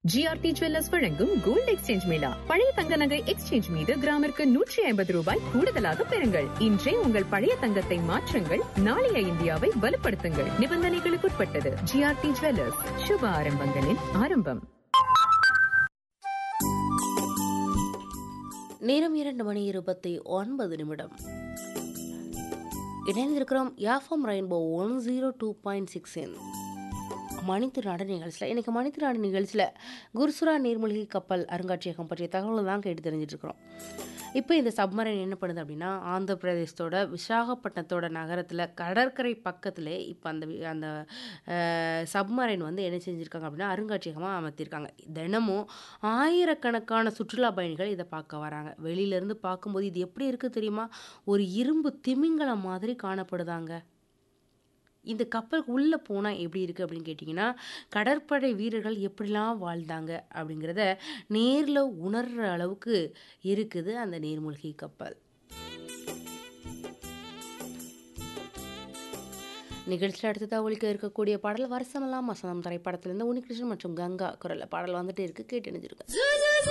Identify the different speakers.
Speaker 1: GRT jewellers வழங்கும் gold exchange mela பழைய தங்க நகை எக்ஸ்சேஞ்ச் மீது கிராமிற்கு நூற்றி ஐம்பது ரூபாய் கூடுதலாக பெறுங்கள் இன்றே உங்கள் பழைய தங்கத்தை மாற்றுங்கள் நாளைய இந்தியாவை வலுப்படுத்துங்கள் நிபந்தனைகளுக்குட்பட்டது ஜிஆர்டி ஜுவல்லர்ஸ் சுப ஆரம்பங்களின் ஆரம்பம்
Speaker 2: நேரம் இரண்டு மணி இருபத்தி ஒன்பது நிமிடம் இணைந்திருக்கிறோம் யாஃபம் rainbow one zero two point six மணித்திராடு நிகழ்ச்சியில் இன்றைக்கி மணித்திராடு நிகழ்ச்சியில் குர்சுரா நீர்மூழ்கி கப்பல் அருங்காட்சியகம் பற்றிய தகவல் தான் கேட்டு தெரிஞ்சிட்டு இருக்கிறோம் இப்போ இந்த சப்மரைன் என்ன பண்ணுது அப்படின்னா ஆந்திர பிரதேசத்தோட விசாகப்பட்டினத்தோட நகரத்தில் கடற்கரை பக்கத்திலே இப்போ அந்த வி- அந்த சப்மரைன் வந்து என்ன செஞ்சுருக்காங்க அப்படின்னா அருங்காட்சியகமாக அமைத்திருக்காங்க தினமும் ஆயிரக்கணக்கான சுற்றுலா பயணிகள் இதை பார்க்க வராங்க வெளியிலேருந்து பார்க்கும்போது இது எப்படி இருக்குது தெரியுமா ஒரு இரும்பு திமிங்கலம் மாதிரி காணப்படுதாங்க இந்த கப்பலுக்கு உள்ளே போனால் எப்படி இருக்குது அப்படின்னு கேட்டிங்கன்னா கடற்படை வீரர்கள் எப்படிலாம் வாழ்ந்தாங்க அப்படிங்கிறத நேரில் உணர்கிற அளவுக்கு இருக்குது அந்த நீர்மூழ்கி கப்பல் நிகழ்ச்சியில் அடுத்ததாக ஒழிக்க இருக்கக்கூடிய பாடல் வருஷமெல்லாம் வசனம் திரைப்படத்திலிருந்து உன்னிகிருஷ்ணன் மற்றும் கங்கா குரலில் பாடல் வந்துட்டு இருக்கு கேட்டு இணைஞ்சிருக்க